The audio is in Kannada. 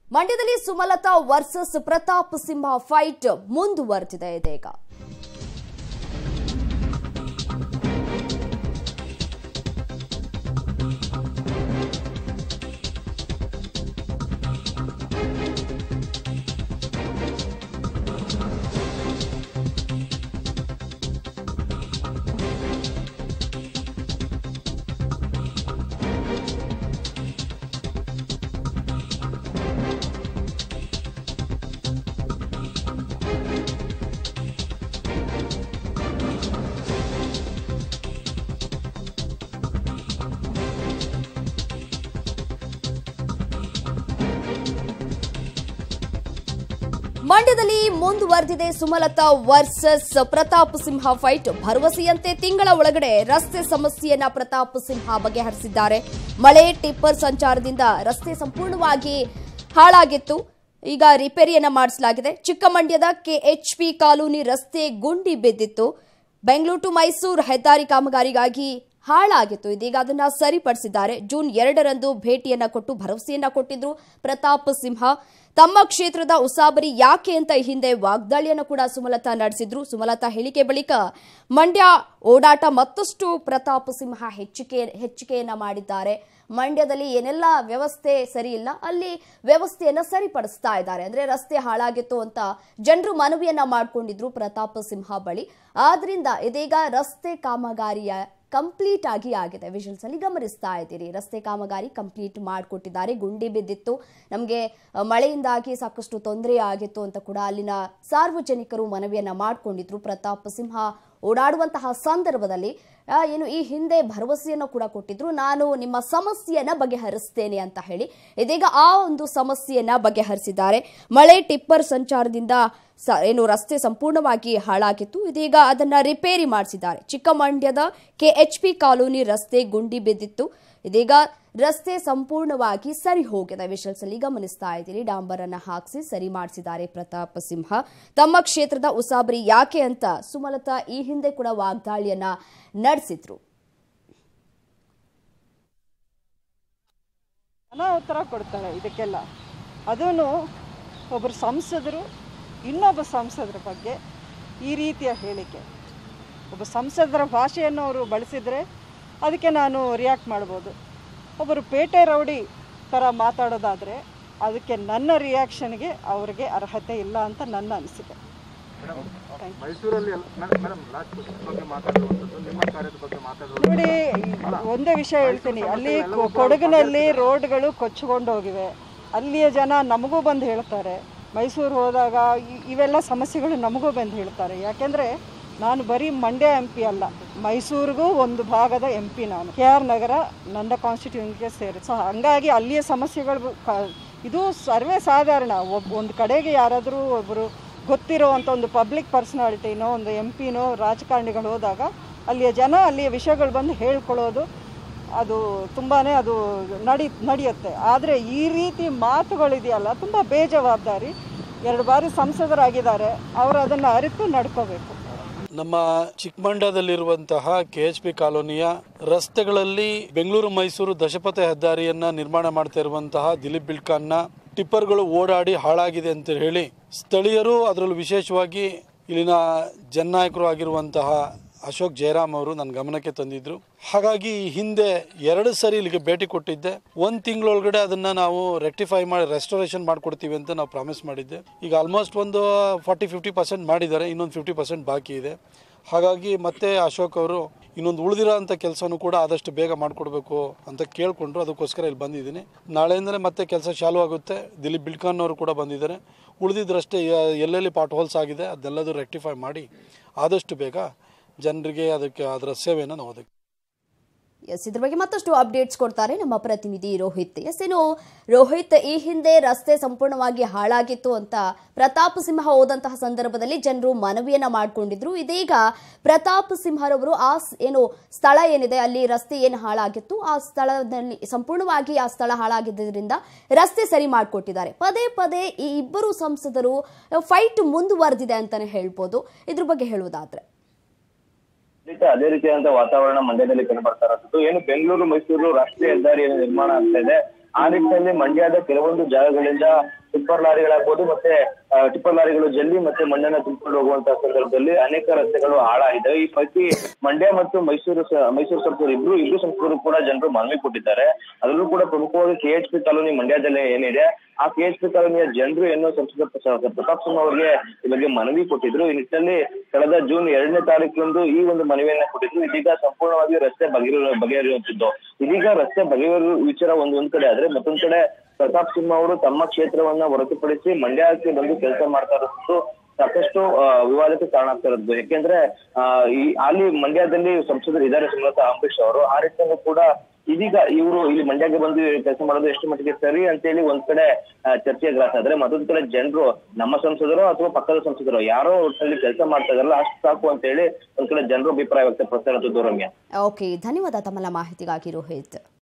ಮಂಡ್ಯದಲ್ಲಿ ಸುಮಲತಾ ವರ್ಸಸ್ ಪ್ರತಾಪ್ ಸಿಂಹ ಫೈಟ್ ಮುಂದುವರೆದಿದೆ ಇದೀಗ ಮಂಡ್ಯದಲ್ಲಿ ಮುಂದುವರೆದಿದೆ ಸುಮಲತಾ ವರ್ಸಸ್ ಪ್ರತಾಪ್ ಸಿಂಹ ಫೈಟ್ ಭರವಸೆಯಂತೆ ತಿಂಗಳ ಒಳಗಡೆ ರಸ್ತೆ ಸಮಸ್ಯೆಯನ್ನ ಪ್ರತಾಪ್ ಸಿಂಹ ಬಗೆಹರಿಸಿದ್ದಾರೆ ಮಳೆ ಟಿಪ್ಪರ್ ಸಂಚಾರದಿಂದ ರಸ್ತೆ ಸಂಪೂರ್ಣವಾಗಿ ಹಾಳಾಗಿತ್ತು ಈಗ ರಿಪೇರಿಯನ್ನ ಮಾಡಿಸಲಾಗಿದೆ ಚಿಕ್ಕಮಂಡ್ಯದ ಕೆಎಚ್ಪಿ ಕಾಲೋನಿ ರಸ್ತೆ ಗುಂಡಿ ಬಿದ್ದಿತ್ತು ಬೆಂಗಳೂರು ಟು ಮೈಸೂರು ಹೆದ್ದಾರಿ ಕಾಮಗಾರಿಗಾಗಿ ಹಾಳಾಗಿತ್ತು ಇದೀಗ ಅದನ್ನ ಸರಿಪಡಿಸಿದ್ದಾರೆ ಜೂನ್ ಎರಡರಂದು ಭೇಟಿಯನ್ನ ಕೊಟ್ಟು ಭರವಸೆಯನ್ನ ಕೊಟ್ಟಿದ್ರು ಪ್ರತಾಪ್ ಸಿಂಹ ತಮ್ಮ ಕ್ಷೇತ್ರದ ಉಸಾಬರಿ ಯಾಕೆ ಅಂತ ಈ ಹಿಂದೆ ವಾಗ್ದಾಳಿಯನ್ನು ಕೂಡ ಸುಮಲತಾ ನಡೆಸಿದ್ರು ಸುಮಲತಾ ಹೇಳಿಕೆ ಬಳಿಕ ಮಂಡ್ಯ ಓಡಾಟ ಮತ್ತಷ್ಟು ಪ್ರತಾಪ್ ಸಿಂಹ ಹೆಚ್ಚಿಕೆ ಹೆಚ್ಚಿಕೆಯನ್ನ ಮಾಡಿದ್ದಾರೆ ಮಂಡ್ಯದಲ್ಲಿ ಏನೆಲ್ಲ ವ್ಯವಸ್ಥೆ ಸರಿ ಇಲ್ಲ ಅಲ್ಲಿ ವ್ಯವಸ್ಥೆಯನ್ನ ಸರಿಪಡಿಸ್ತಾ ಇದ್ದಾರೆ ಅಂದ್ರೆ ರಸ್ತೆ ಹಾಳಾಗಿತ್ತು ಅಂತ ಜನರು ಮನವಿಯನ್ನ ಮಾಡ್ಕೊಂಡಿದ್ರು ಪ್ರತಾಪ್ ಸಿಂಹ ಬಳಿ ಆದ್ರಿಂದ ಇದೀಗ ರಸ್ತೆ ಕಾಮಗಾರಿಯ ಕಂಪ್ಲೀಟ್ ಆಗಿ ಆಗಿದೆ ವಿಜುವಲ್ಸ್ ಅಲ್ಲಿ ಗಮನಿಸ್ತಾ ಇದ್ದೀರಿ ರಸ್ತೆ ಕಾಮಗಾರಿ ಕಂಪ್ಲೀಟ್ ಮಾಡಿಕೊಟ್ಟಿದ್ದಾರೆ ಗುಂಡಿ ಬಿದ್ದಿತ್ತು ನಮಗೆ ಮಳೆಯಿಂದಾಗಿ ಸಾಕಷ್ಟು ತೊಂದರೆ ಆಗಿತ್ತು ಅಂತ ಕೂಡ ಅಲ್ಲಿನ ಸಾರ್ವಜನಿಕರು ಮನವಿಯನ್ನ ಮಾಡಿಕೊಂಡಿದ್ರು ಪ್ರತಾಪ್ ಸಿಂಹ ಓಡಾಡುವಂತಹ ಸಂದರ್ಭದಲ್ಲಿ ಆ, ಏನು ಈ ಹಿಂದೆ ಭರವಸೆಯನ್ನು ಕೂಡ ಕೊಟ್ಟಿದ್ರು ನಾನು ನಿಮ್ಮ ಸಮಸ್ಯೆಯನ್ನ ಬಗೆಹರಿಸ್ತೇನೆ ಅಂತ ಹೇಳಿ ಇದೀಗ ಆ ಒಂದು ಸಮಸ್ಯೆಯನ್ನ ಬಗೆಹರಿಸಿದ್ದಾರೆ ಮಳೆ ಟಿಪ್ಪರ್ ಸಂಚಾರದಿಂದ ಸ- ಏನು ರಸ್ತೆ ಸಂಪೂರ್ಣವಾಗಿ ಹಾಳಾಗಿತ್ತು ಇದೀಗ ಅದನ್ನ ರಿಪೇರಿ ಮಾಡಿಸಿದ್ದಾರೆ ಚಿಕ್ಕಮಂಡ್ಯದ ಕೆಎಚ್ಪಿ ಕಾಲೋನಿ ರಸ್ತೆ ಗುಂಡಿ ಬಿದ್ದಿತ್ತು ಇದೀಗ ರಸ್ತೆ ಸಂಪೂರ್ಣವಾಗಿ ಸರಿ ಹೋಗಿದೆ ವಿಷಲ್ಸ್ ಅಲ್ಲಿ ಗಮನಿಸ್ತಾ ಇದ್ದೀರಿ ಡಾಂಬರ್ ಅನ್ನ ಹಾಕಿಸಿ ಸರಿ ಮಾಡಿಸಿದ್ದಾರೆ ಪ್ರತಾಪ್ ಸಿಂಹ ತಮ್ಮ ಕ್ಷೇತ್ರದ ಉಸಾಬರಿ ಯಾಕೆ ಅಂತ ಸುಮಲತಾ ಈ ಹಿಂದೆ ಕೂಡ ವಾಗ್ದಾಳಿಯನ್ನ ನಡೆಸಿದ್ರು ಜನ ಉತ್ತರ ಕೊಡ್ತಾಳೆ ಇದಕ್ಕೆಲ್ಲ ಅದೂ ಒಬ್ಬರು ಸಂಸದರು ಇನ್ನೊಬ್ಬ ಸಂಸದರ ಬಗ್ಗೆ ಈ ರೀತಿಯ ಹೇಳಿಕೆ ಒಬ್ಬ ಸಂಸದರ ಭಾಷೆಯನ್ನು ಅವರು ಬಳಸಿದರೆ ಅದಕ್ಕೆ ನಾನು ರಿಯಾಕ್ಟ್ ಮಾಡ್ಬೋದು ಒಬ್ಬರು ಪೇಟೆ ರೌಡಿ ಥರ ಮಾತಾಡೋದಾದರೆ ಅದಕ್ಕೆ ನನ್ನ ರಿಯಾಕ್ಷನ್ಗೆ ಅವ್ರಿಗೆ ಅರ್ಹತೆ ಇಲ್ಲ ಅಂತ ನನ್ನ ಅನಿಸಿಕೆ ಮೈಸೂರಲ್ಲಿ ಮೇಡಮ್ ಲಾಸ್ಟ್ ಬಗ್ಗೆ ಮಾತಾಡುವಂಥದ್ದು ನಿಮ್ಮ ಕಾರ್ಯದ ಬಗ್ಗೆ ಮಾತಾಡುವಂಥದ್ದು ನೋಡಿ ಒಂದೇ ವಿಷಯ ಹೇಳ್ತೀನಿ ಅಲ್ಲಿ ಕೊ- ಕೊಡಗಿನಲ್ಲಿ ರೋಡ್ಗಳು ಕೊಚ್ಚಿಕೊಂಡು ಹೋಗಿವೆ ಅಲ್ಲಿಯ ಜನ ನಮಗೂ ಬಂದು ಹೇಳ್ತಾರೆ ಮೈಸೂರು ಹೋದಾಗ ಇ- ಇವೆಲ್ಲ ಸಮಸ್ಯೆಗಳು ನಮಗೂ ಬಂದು ಹೇಳ್ತಾರೆ ಯಾಕೆಂದರೆ ನಾನು ಬರೀ ಮಂಡ್ಯ ಎಂ ಪಿ ಅಲ್ಲ ಮೈಸೂರಿಗೂ ಒಂದು ಭಾಗದ ಎಂ ಪಿ ನಾನು ಕೆ ಆರ್ ನಗರ ನನ್ನ ಕಾನ್ಸ್ಟಿಟ್ಯೂನ್ಗೆ ಸೇರಿ ಸೊ ಹಂಗಾಗಿ ಅಲ್ಲಿಯ ಸಮಸ್ಯೆಗಳು ಕ- ಇದು ಸರ್ವೇ ಸಾಧಾರಣ ಒಬ್ಬ ಒಂದು ಕಡೆಗೆ ಯಾರಾದರೂ ಒಬ್ಬರು ಗೊತ್ತಿರೋವಂಥ ಒಂದು ಪಬ್ಲಿಕ್ ಪರ್ಸನಾಲಿಟಿನೋ ಒಂದು ಎಂ ಪಿನೋ ರಾಜಕಾರಣಿಗಳು ಹೋದಾಗ ಅಲ್ಲಿಯ ಜನ ಅಲ್ಲಿಯ ವಿಷಯಗಳು ಬಂದು ಹೇಳ್ಕೊಳ್ಳೋದು ಅದು ತುಂಬಾ ಅದು ನಡಿ ನಡೆಯುತ್ತೆ ಆದರೆ ಈ ರೀತಿ ಮಾತುಗಳಿದೆಯಲ್ಲ ತುಂಬ ಬೇಜವಾಬ್ದಾರಿ ಎರಡು ಬಾರಿ ಸಂಸದರಾಗಿದ್ದಾರೆ ಅವರು ಅದನ್ನು ಅರಿತು ನಡ್ಕೋಬೇಕು ನಮ್ಮ ಚಿಕ್ಕಮಂಡ್ಯದಲ್ಲಿರುವಂತಹ ಕೆ ಎಚ್ ಪಿ ಕಾಲೋನಿಯ ರಸ್ತೆಗಳಲ್ಲಿ ಬೆಂಗಳೂರು ಮೈಸೂರು ದಶಪಥ ಹೆದ್ದಾರಿಯನ್ನ ನಿರ್ಮಾಣ ಮಾಡ್ತಾ ಇರುವಂತಹ ದಿಲೀಪ್ ಬಿಲ್ಕಾನ್ನ ಟಿಪ್ಪರ್ಗಳು ಓಡಾಡಿ ಹಾಳಾಗಿದೆ ಅಂತ ಹೇಳಿ ಸ್ಥಳೀಯರು ಅದರಲ್ಲೂ ವಿಶೇಷವಾಗಿ ಇಲ್ಲಿನ ಜನನಾಯಕರು ಆಗಿರುವಂತಹ ಅಶೋಕ್ ಜಯರಾಮ್ ಅವರು ನನ್ನ ಗಮನಕ್ಕೆ ತಂದಿದ್ರು ಹಾಗಾಗಿ ಈ ಹಿಂದೆ ಎರಡು ಸರಿ ಇಲ್ಲಿಗೆ ಭೇಟಿ ಕೊಟ್ಟಿದ್ದೆ ಒಂದು ತಿಂಗಳೊಳಗಡೆ ಅದನ್ನ ನಾವು ರೆಕ್ಟಿಫೈ ಮಾಡಿ ರೆಸ್ಟೋರೇಷನ್ ಮಾಡಿಕೊಡ್ತೀವಿ ಅಂತ ನಾವು ಪ್ರಾಮಿಸ್ ಮಾಡಿದ್ದೆ ಈಗ ಆಲ್ಮೋಸ್ಟ್ ಒಂದು ಫಾರ್ಟಿ ಫಿಫ್ಟಿ ಪರ್ಸೆಂಟ್ ಮಾಡಿದ್ದಾರೆ ಇನ್ನೊಂದು ಫಿಫ್ಟಿ ಪರ್ಸೆಂಟ್ ಬಾಕಿ ಇದೆ ಹಾಗಾಗಿ ಮತ್ತೆ ಅಶೋಕ್ ಅವರು ಇನ್ನೊಂದು ಉಳಿದಿರೋ ಅಂಥ ಕೆಲಸನೂ ಕೂಡ ಆದಷ್ಟು ಬೇಗ ಮಾಡಿಕೊಡ್ಬೇಕು ಅಂತ ಕೇಳಿಕೊಂಡ್ರು ಅದಕ್ಕೋಸ್ಕರ ಇಲ್ಲಿ ಬಂದಿದ್ದೀನಿ ನಾಳೆಯಿಂದಲೇ ಮತ್ತೆ ಕೆಲಸ ಚಾಲೂ ಆಗುತ್ತೆ ದಿಲೀಪ್ ಬಿಲ್ಕಾನ್ ಅವರು ಕೂಡ ಬಂದಿದ್ದಾರೆ ಉಳಿದಿದ್ರಷ್ಟೇ ಯ- ಎಲ್ಲೆಲ್ಲಿ ಪಾಟ್ ಹೋಲ್ಸ್ ಆಗಿದೆ ಅದೆಲ್ಲದೂ ರೆಕ್ಟಿಫೈ ಮಾಡಿ ಆದಷ್ಟು ಬೇಗ ಜನರಿಗೆ ಅದಕ್ಕೆ ಅದರ ಸೇವೆಯನ್ನು ನಾವು ಒದಗಿ ಎಸ್ ಇದ್ರ ಬಗ್ಗೆ ಮತ್ತಷ್ಟು ಅಪ್ಡೇಟ್ಸ್ ಕೊಡ್ತಾರೆ ನಮ್ಮ ಪ್ರತಿನಿಧಿ ರೋಹಿತ್ ಎಸ್ ಏನು ರೋಹಿತ್ ಈ ಹಿಂದೆ ರಸ್ತೆ ಸಂಪೂರ್ಣವಾಗಿ ಹಾಳಾಗಿತ್ತು ಅಂತ ಪ್ರತಾಪ್ ಸಿಂಹ ಹೋದಂತಹ ಸಂದರ್ಭದಲ್ಲಿ ಜನರು ಮನವಿಯನ್ನ ಮಾಡಿಕೊಂಡಿದ್ರು ಇದೀಗ ಪ್ರತಾಪ್ ಸಿಂಹರವರು ಆ ಸ್- ಏನು ಸ್ಥಳ ಏನಿದೆ ಅಲ್ಲಿ ರಸ್ತೆ ಏನು ಹಾಳಾಗಿತ್ತು ಆ ಸ್ಥಳದಲ್ಲಿ ಸಂಪೂರ್ಣವಾಗಿ ಆ ಸ್ಥಳ ಹಾಳಾಗಿದ್ದರಿಂದ ರಸ್ತೆ ಸರಿ ಮಾಡಿಕೊಟ್ಟಿದ್ದಾರೆ ಪದೇ ಪದೇ ಈ ಇಬ್ಬರು ಸಂಸದರು ಫೈಟ್ ಮುಂದುವರೆದಿದೆ ಅಂತಾನೆ ಹೇಳ್ಬೋದು ಇದ್ರ ಬಗ್ಗೆ ಹೇಳುವುದಾದ್ರೆ ಖಂಡಿತ ಅದೇ ರೀತಿಯಾದಂತ ವಾತಾವರಣ ಮಂಡ್ಯದಲ್ಲಿ ಕಂಡು ಬರ್ತಾ ಇರೋದು ಏನು ಬೆಂಗಳೂರು ಮೈಸೂರು ರಾಷ್ಟ್ರೀಯ ಹೆದ್ದಾರಿ ಏನು ನಿರ್ಮಾಣ ಆಗ್ತಾ ಇದೆ ಆ ನಿಟ್ಟಿನಲ್ಲಿ ಮಂಡ್ಯದ ಕೆಲವೊಂದು ಜಾಗಗಳಿಂದ ಟಿಪ್ಪರ್ ಲಾರಿಗಳಾಗ್ಬೋದು ಮತ್ತೆ ಆ, ಟಿಪ್ಪರ್ ಲಾರಿಗಳು ಜಲ್ಲಿ ಮತ್ತೆ ಮಣ್ಣನ್ನ ತುಂಬಿಕೊಂಡು ಹೋಗುವಂತಹ ಸಂದರ್ಭದಲ್ಲಿ ಅನೇಕ ರಸ್ತೆಗಳು ಹಾಳಾಗಿದ್ದಾವೆ ಈ ಪೈಕಿ ಮಂಡ್ಯ ಮತ್ತು ಮೈಸೂರು ಸ- ಮೈಸೂರು ಸಂಸದರು ಇಬ್ರು ಇಬ್ರು ಸಂಸದರು ಕೂಡ ಜನರು ಮನವಿ ಕೊಟ್ಟಿದ್ದಾರೆ ಅದರಲ್ಲೂ ಕೂಡ ಪ್ರಮುಖವಾಗಿ ಕೆ ಎಚ್ ಪಿ ಕಾಲೋನಿ ಮಂಡ್ಯದಲ್ಲಿ ಏನಿದೆ ಆ ಕೆ ಎಚ್ ಪಿ ಕಾಲೋನಿಯ ಜನರು ಏನೋ ಸಂಸದ ಪ್ರ- ಪ್ರತಾಪ್ ಸಿಂಹ ಅವರಿಗೆ ಈ ಬಗ್ಗೆ ಮನವಿ ಕೊಟ್ಟಿದ್ರು ಈ ನಿಟ್ಟಿನಲ್ಲಿ ಕಳೆದ ಜೂನ್ ಎರಡನೇ ತಾರೀಕಿನಂದು ಈ ಒಂದು ಮನವಿಯನ್ನ ಕೊಟ್ಟಿದ್ರು ಇದೀಗ ಸಂಪೂರ್ಣವಾಗಿ ರಸ್ತೆ ಬಗೆಹರಿ ಬಗೆಹರಿಯುವಂತಿದ್ದು ಇದೀಗ ರಸ್ತೆ ಬಗೆಹರಿಯುವ ವಿಚಾರ ಒಂದ್ ಒಂದ್ ಕಡೆ ಆದ್ರೆ ಮತ್ತೊಂದ್ ಕಡೆ ಪ್ರತಾಪ್ ಸಿಂಹ ಅವರು ತಮ್ಮ ಕ್ಷೇತ್ರವನ್ನ ಹೊರತುಪಡಿಸಿ ಮಂಡ್ಯಕ್ಕೆ ಬಂದು ಕೆಲಸ ಮಾಡ್ತಾ ಇರೋದು ಸಾಕಷ್ಟು ಆ, ವಿವಾದಕ್ಕೆ ಕಾರಣ ಆಗ್ತಾ ಇರೋದು ಯಾಕೆಂದ್ರೆ ಆ, ಈ ಅಲ್ಲಿ ಮಂಡ್ಯದಲ್ಲಿ ಸಂಸದರು ಇದ್ದಾರೆ ಸುಮಲತಾ ಅಂಬರೀಶ್ ಅವರು ಆ ನಿಟ್ಟಿನಲ್ಲೂ ಕೂಡ ಇದೀಗ ಇವರು ಇಲ್ಲಿ ಮಂಡ್ಯಕ್ಕೆ ಬಂದು ಕೆಲಸ ಮಾಡೋದು ಎಷ್ಟು ಮಟ್ಟಿಗೆ ಸರಿ ಅಂತೇಳಿ ಒಂದ್ ಕಡೆ ಆ, ಚರ್ಚೆಗೆ ಗ್ರಾಸ ಆದ್ರೆ ಮತ್ತೊಂದ್ ಕಡೆ ಜನರು ನಮ್ಮ ಸಂಸದರು ಅಥವಾ ಪಕ್ಕದ ಸಂಸದರು ಯಾರೋ ಒಟ್ಟಿನಲ್ಲಿ ಕೆಲಸ ಮಾಡ್ತಾ ಇದಾರಲ್ಲ ಅಷ್ಟು ಸಾಕು ಅಂತ ಹೇಳಿ ಒಂದ್ ಕಡೆ ಜನರು ಅಭಿಪ್ರಾಯ ವ್ಯಕ್ತಪಡಿಸ್ತಾ ಇರೋದು ರಮ್ಯ ಓಕೆ ಧನ್ಯವಾದ ತಮ್ಮೆಲ್ಲ ಮಾಹಿತಿಗಾಗಿ ರೋಹಿತ್